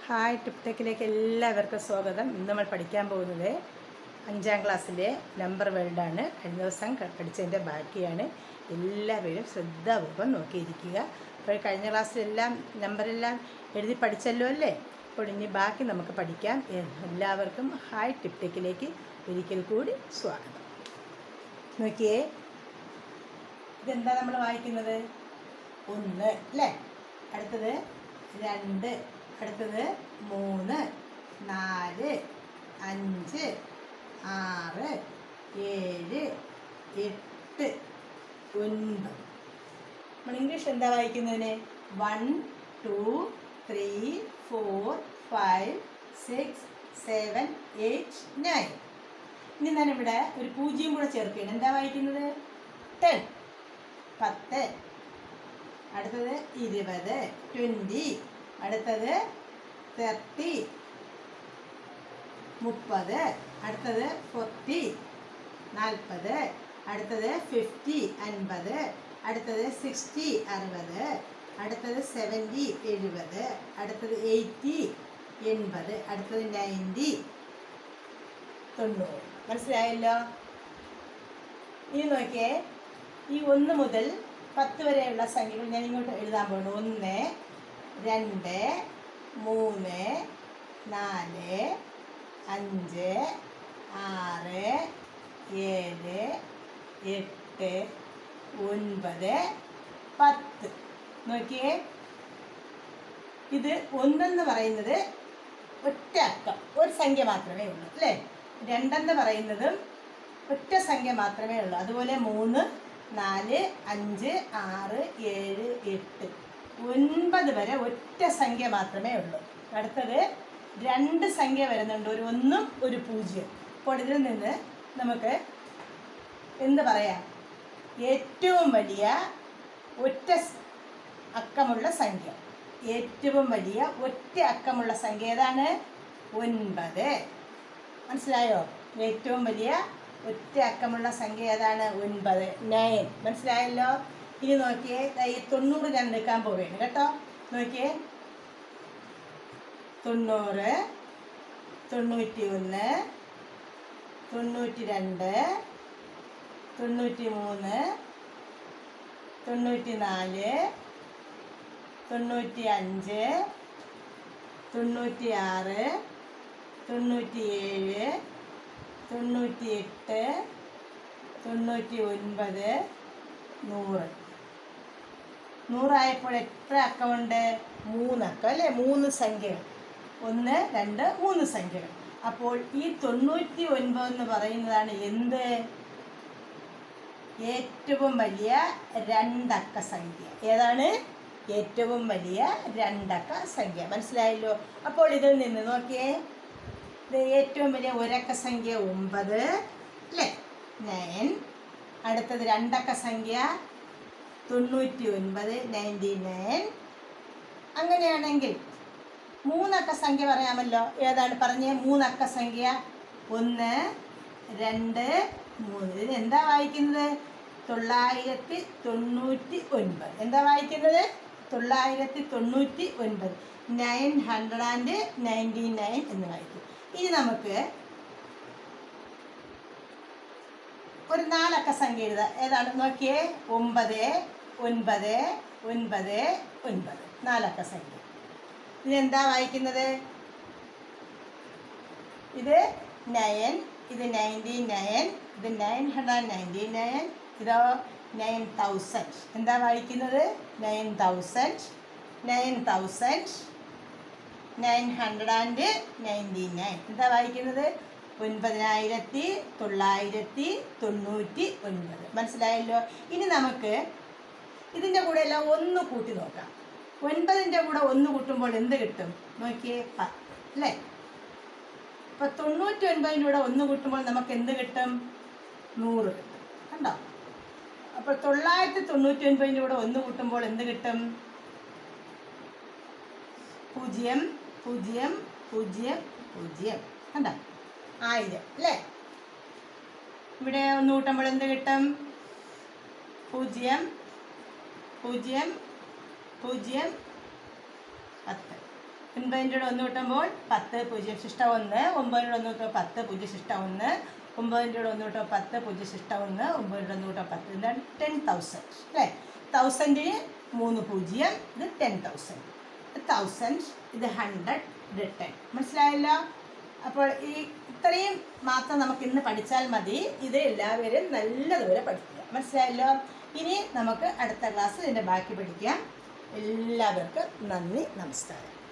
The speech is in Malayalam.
ഹായ് ടിപ് ടെക്കിലേക്ക് എല്ലാവർക്കും സ്വാഗതം ഇന്ന് നമ്മൾ പഠിക്കാൻ പോകുന്നത് അഞ്ചാം ക്ലാസ്സിലെ നമ്പർ വേൾഡാണ് കഴിഞ്ഞ ദിവസം ക- പഠിച്ചതിൻ്റെ ബാക്കിയാണ് എല്ലാവരും ശ്രദ്ധാപൂർവ്വം നോക്കിയിരിക്കുക അപ്പോൾ കഴിഞ്ഞ ക്ലാസ്സിലെല്ലാം നമ്പറെല്ലാം എഴുതി പഠിച്ചല്ലോ അല്ലേ അപ്പോൾ ഇനി ബാക്കി നമുക്ക് പഠിക്കാം എ- എല്ലാവർക്കും ഹായ് ടിപ് ടെക്കിലേക്ക് ഒരിക്കൽ കൂടി സ്വാഗതം നോക്കിയേ ഇതെന്താ നമ്മൾ വായിക്കുന്നത് ഒന്ന് അല്ലേ അടുത്തത് രണ്ട് അടുത്തത് മൂന്ന് നാല് അഞ്ച് ആറ് ഏഴ് എട്ട് ഒൻപത് നമ്മൾ ഇംഗ്ലീഷ് എന്താ വായിക്കുന്നതിന് one two three four five six seven eight nine ഇനി ഞാനിവിടെ ഒരു പൂജ്യം കൂടെ ചേർക്കുകയാണ് എന്താ വായിക്കുന്നത് ടെൻ പത്ത് അടുത്തത് ഇരുപത് ട്വൻറ്റി അടുത്തത് തേർട്ടി മുപ്പത് അടുത്തത് ഫോർട്ടി നാൽപ്പത് അടുത്തത് ഫിഫ്റ്റി അൻപത് അടുത്തത് സിക്സ്റ്റി അറുപത് അടുത്തത് സെവൻറ്റി എഴുപത് അടുത്തത് എയ്റ്റി എൺപത് അടുത്തത് നയൻറ്റി തൊണ്ണൂറ് മനസ്സിലായല്ലോ ഇനി നോക്കിയേ ഈ ഒന്ന് മുതൽ പത്ത് വരെയുള്ള സംഖ്യകൾ ഞാൻ ഇങ്ങോട്ട് എഴുതാൻ പോകുന്നു ഒന്ന് രണ്ട് മൂന്ന് നാല് അഞ്ച് ആറ് ഏഴ് എട്ട് ഒൻപത് പത്ത് നോക്കിയേ ഇത് ഒന്നെന്ന് പറയുന്നത് ഒറ്റ അക്കം ഒരു സംഖ്യ മാത്രമേ ഉള്ളൂ അല്ലേ രണ്ടെന്ന് പറയുന്നതും ഒറ്റ സംഖ്യ മാത്രമേ ഉള്ളൂ അതുപോലെ മൂന്ന് നാല് അഞ്ച് ആറ് ഏഴ് എട്ട് ഒൻപത് വരെ ഒറ്റ സംഖ്യ മാത്രമേ ഉള്ളൂ അടുത്തത് രണ്ട് സംഖ്യ വരുന്നുണ്ട് ഒരു ഒന്നും ഒരു പൂജ്യം അപ്പോൾ ഇതിൽ നിന്ന് നമുക്ക് എന്ത് പറയാം ഏറ്റവും വലിയ ഒറ്റ സ് അക്കമുള്ള സംഖ്യ ഏറ്റവും വലിയ ഒറ്റ അക്കമുള്ള സംഖ്യ ഏതാണ് ഒൻപത് മനസ്സിലായോ ഏറ്റവും വലിയ ഒറ്റ അക്കമുള്ള സംഖ്യ ഏതാണ് ഒൻപത് നയൻ മനസ്സിലായല്ലോ ഇനി നോക്കിയേ ദാ ഈ തൊണ്ണൂറ് ഞാൻ എടുക്കാൻ പോവുകയാണ് കേട്ടോ നോക്കിയേ തൊണ്ണൂറ് തൊണ്ണൂറ്റി ഒന്ന് തൊണ്ണൂറ്റി രണ്ട് തൊണ്ണൂറ്റി മൂന്ന് തൊണ്ണൂറ്റി നാല് തൊണ്ണൂറ്റി അഞ്ച് തൊണ്ണൂറ്റി ആറ് തൊണ്ണൂറ്റി ഏഴ് തൊണ്ണൂറ്റി എട്ട് തൊണ്ണൂറ്റി ഒൻപത് നൂറ് നൂറായപ്പോൾ എത്ര അക്കമുണ്ട് മൂന്നക്കം അല്ലേ മൂന്ന് സംഖ്യകൾ ഒന്ന് രണ്ട് മൂന്ന് സംഖ്യകൾ അപ്പോൾ ഈ തൊണ്ണൂറ്റി ഒൻപത് എന്ന് പറയുന്നതാണ് എന്ത് ഏറ്റവും വലിയ രണ്ടക്ക സംഖ്യ ഏതാണ് ഏറ്റവും വലിയ രണ്ടക്ക സംഖ്യ മനസ്സിലായല്ലോ അപ്പോൾ ഇതിൽ നിന്ന് നോക്കിയേ ഇത് ഏറ്റവും വലിയ ഒരക്ക സംഖ്യ ഒമ്പത് അല്ലേ നയൻ അടുത്തത് രണ്ടക്ക സംഖ്യ തൊണ്ണൂറ്റി ഒൻപത് നയൻറ്റി നയൻ അങ്ങനെയാണെങ്കിൽ മൂന്നക്ക സംഖ്യ പറയാമല്ലോ ഏതാണ് പറഞ്ഞ മൂന്നക്ക സംഖ്യ ഒന്ന് രണ്ട് മൂന്ന് ഇതിന് എന്താ വായിക്കുന്നത് തൊള്ളായിരത്തി തൊണ്ണൂറ്റി ഒൻപത് എന്താ വായിക്കുന്നത് തൊള്ളായിരത്തി തൊണ്ണൂറ്റി ഒൻപത് nine hundred and ninety nine എന്ന് വായിക്കും ഇനി നമുക്ക് ഒരു നാലക്ക സംഖ്യ എഴുതാം ഏതാണ് നോക്കിയേ ഒമ്പത് ഒൻപത് ഒൻപത് ഒൻപത് നാലക്ക സംഖ്യ ഇതെന്താ വായിക്കുന്നത് ഇത് നയൻ ഇത് നയൻറ്റി നയൻ ഇത് നയൻ ഹൺഡ്രഡ് നയൻറ്റി നയൻ ഇതോ നയൻ തൗസൻഡ് എന്താ വായിക്കുന്നത് nine thousand nine thousand nine hundred and ninety nine എന്താ വായിക്കുന്നത് ഒൻപതിനായിരത്തി തൊള്ളായിരത്തി തൊണ്ണൂറ്റി ഒൻപത് മനസ്സിലായല്ലോ ഇനി നമുക്ക് ഇതിൻ്റെ കൂടെ എല്ലാം ഒന്ന് കൂട്ടി നോക്കാം ഒൻപതിൻ്റെ കൂടെ ഒന്ന് കൂട്ടുമ്പോൾ എന്ത് കിട്ടും നോക്കിയേ പത്ത് അല്ലേ അപ്പോൾ തൊണ്ണൂറ്റി ഒൻപതിൻ്റെ കൂടെ ഒന്ന് കൂട്ടുമ്പോൾ നമുക്ക് എന്ത് കിട്ടും നൂറ് കിട്ടും കണ്ടോ അപ്പോൾ തൊള്ളായിരത്തി തൊണ്ണൂറ്റി ഒൻപതിൻ്റെ കൂടെ ഒന്ന് കൂട്ടുമ്പോൾ എന്ത് കിട്ടും പൂജ്യം പൂജ്യം പൂജ്യം പൂജ്യം കണ്ടോ ആയിരം അല്ലേ ഇവിടെ ഒന്ന് കൂട്ടുമ്പോൾ എന്ത് കിട്ടും പൂജ്യം പൂജ്യം പൂജ്യം പത്ത് ഒൻപതിൻ്റെ കൂടെ ഒന്ന് കൂട്ടുമ്പോൾ പത്ത് പൂജ്യം ശിഷ്ട ഒന്ന് ഒമ്പതിൻ്റെ ഒന്ന് കൂട്ടുമ്പോൾ പത്ത് പൂജ്യം ശിഷ്ട ഒന്ന് ഒമ്പതിൻ്റെ കൂടെ ഒന്ന് കൂട്ടുമ്പോൾ പത്ത് പൂജ്യം ശിഷ്ട ഒന്ന് ഒമ്പതിൻ്റെ ഒന്ന് കൂട്ടുമ്പോൾ പത്ത് എന്താണ് ടെൻ തൗസൻഡ് അല്ലേ തൗസൻഡിന് മൂന്ന് പൂജ്യം ഇത് ടെൻ തൗസൻഡ് തൗസൻഡ് ഇത് ഹൺഡ്രഡ് ഇത് ടെൻ മനസ്സിലായല്ലോ അപ്പോൾ ഈ ഇത്രയും മാത്രം നമുക്ക് ഇന്ന് പഠിച്ചാൽ മതി ഇത് എല്ലാവരും നല്ലതുപോലെ പഠിക്കുക മനസ്സിലായല്ലോ ഇനി നമുക്ക് അടുത്ത ക്ലാസ്സിൽ ഇതിൻ്റെ ബാക്കി പഠിക്കാം എല്ലാവർക്കും നന്ദി നമസ്കാരം